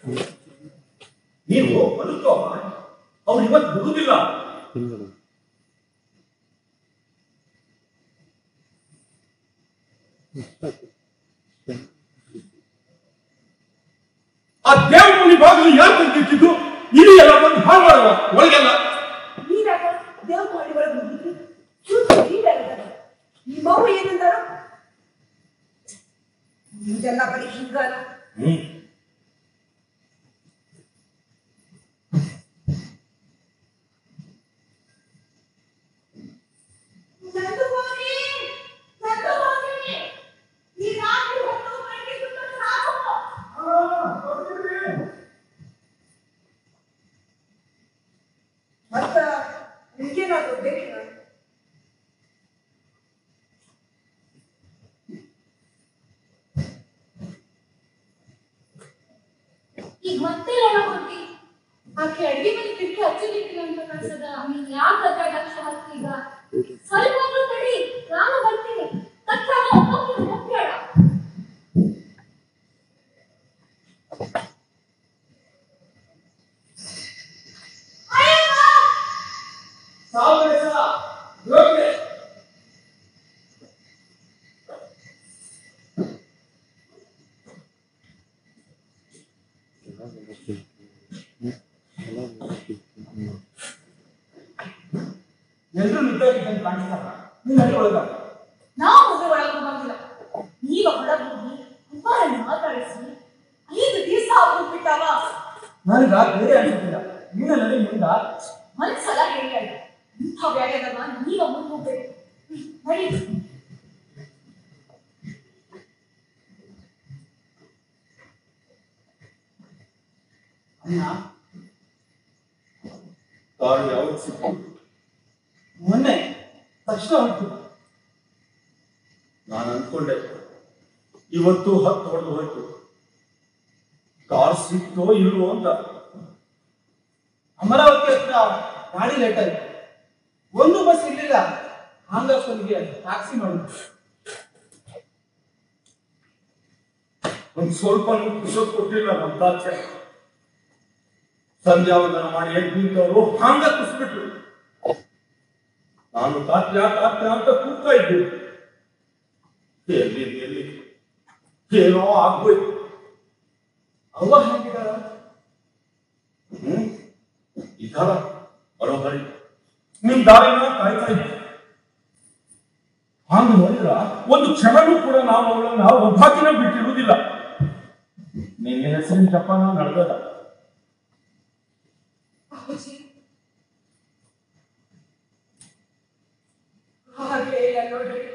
ನೀವು ಬದುಕೋ ಅವ್ರು ಇವತ್ತು ಬಿಡುವುದಿಲ್ಲ ಆ ದೇವಮುನಿ ಬಾಗಿಲು ಯಾರು ತೆಗೆದಿಟ್ಟಿದ್ದು ಇಡೀ ಎಲ್ಲ ಬಂದು ಹಾಳು ಮಾಡುವ ಒಳಗೆಲ್ಲ ನೀನಾಗ ದೇವ್ರ ಮಾಡಿ ಒಳಗೆ ಹೋಗಿದ್ರಿ ಚೂರು ನೀವೆಲ್ಲ ನಿಮ್ಮವ್ವ ಏನಂದಾರ ಇದೆಲ್ಲ ಬರೀ ಹಿಂಗಾರ ಹ್ಮ್ ನಂದು ಹೋಗಿ ನಂದು ಹೋಗಿ ಈ ರಾತ್ರಿ ಹೊತ್ತು ಮನೆಗೆ ಸುತ್ತ ಸಾಕು ಮತ್ತ ನಿಮ್ಗೇನಾದ್ರು ಬೇಕಿಲ್ಲ ಈಗ ಮತ್ತೆ ಒಳ ಹೋಗಿ ಆಕೆ ಅಡಿಗೆ ಮನೆ ಕಿಟಕಿ ಹಚ್ಚಲಿಕ್ಕಿಲ್ಲ ಅಂತ ಕಾಣಿಸದ ನೀನ್ ಯಾಕೆ ಅದ್ರ ಲಕ್ಷ ಹಾಕ್ತೀಗ ಸ್ವಲ್ಪ ಹೊತ್ತು ತಡಿ ನಾನು ಬರ್ತೀನಿ ತಕ್ಷಣ ಹೋಗ್ತೀನಿ ಹೋಗ್ಬೇಡ ಎಲ್ರು ನಿಂತಾಗಿದ್ದಂಗೆ ಕಾಣಿಸ್ತಾರ ನೀನ್ ಅಲ್ಲಿ ಒಳಗ ನಾವು ಮುಂದೆ ಒಳಗೆ ಹೋಗಂಗಿಲ್ಲ ನೀವ ಹೊರಗೆ ಹೋಗಿ ಅಪ್ಪರನ್ನ ಮಾತಾಡಿಸಿ ಐದು ದಿವಸ ಆಗ್ಬಿಟ್ಟಾವ ನನಗ ಬೇರೆ ಅನ್ಸುತ್ತಿಲ್ಲ ನೀನ ನಡಿ ಮುಂದ ಮನ್ಸಲ್ಲ ಹೇಳಿಲ್ಲ ಇಂಥ ವ್ಯಾಗ್ಯದಲ್ಲ ನೀವ ಮುಂದೆ ಹೋಗ್ಬೇಕು ಹ್ಮ್, ನಡಿ ಅಣ್ಣ ಕಾರು ಯಾವತ್ತು ಸಿಕ್ತು ಮೊನ್ನೆ ತಕ್ಷಣ ಹೊಂಟು ನಾನು ಅನ್ಕೊಂಡೆ ಇವತ್ತು ಹತ್ತು ಹೊಡೆದು ಹೋಯ್ತು ಕಾರ್ ಸಿಕ್ತೋ ಇಲ್ವೋ ಅಂತ ಅಮರಾವತಿ ಹತ್ರ ಗಾಡಿ ಲೇಟ್ ಆಯ್ತು ಒಂದು ಬಸ್ ಇರ್ಲಿಲ್ಲ ಹಾಂಗಪ್ಪನಿಗೆ ಟ್ಯಾಕ್ಸಿ ಮಾಡಿದ್ರು ಒಂದ್ ಸ್ವಲ್ಪ ಕುಶೋದ್ ಕೊಟ್ಟಿಲ್ಲ ನಮ್ಮ ತಾಚೆ ಸಂಧ್ಯಾವಂದನ ಮಾಡಿ ಎದ್ದು ನಿಂತವರು ಹಾಂಗ ಕುಸ್ಬಿಟ್ರು ನಾನು ತಾತ್ಯ ತಾತ್ಯ ಅಂತ ಕೂಗ್ತಾ ಇದ್ದೆ ಎಲ್ಲಿ ಎಲ್ಲಿ ಏನೋ ಆಗ್ಬೋಯ್ತು ಅವ್ವ ಹೇಗಿದ್ದಾಳ ಹ್ಮ್ ಇದ್ದಾರ ಬರೋಬರಿ ನಿಮ್ ದಾರಿನ ಕಾಯ್ತಾ ಇದ್ದೆ ಹಾಗೆ ನೋಡಿದ್ರ ಒಂದು ಕ್ಷಣನೂ ಕೂಡ ನಾವು ಅವಳನ್ನ ಒಬ್ಬಾಕಿನ ಬಿಟ್ಟಿರುವುದಿಲ್ಲ ನಿನ್ನ ಹೆಸರಿನ ಜಪಾನ ನಡೆದದ ಅಪ್ಪಾಜಿ ಹಾಗೆ ಇಲ್ಲ ನೋಡ್ರಿ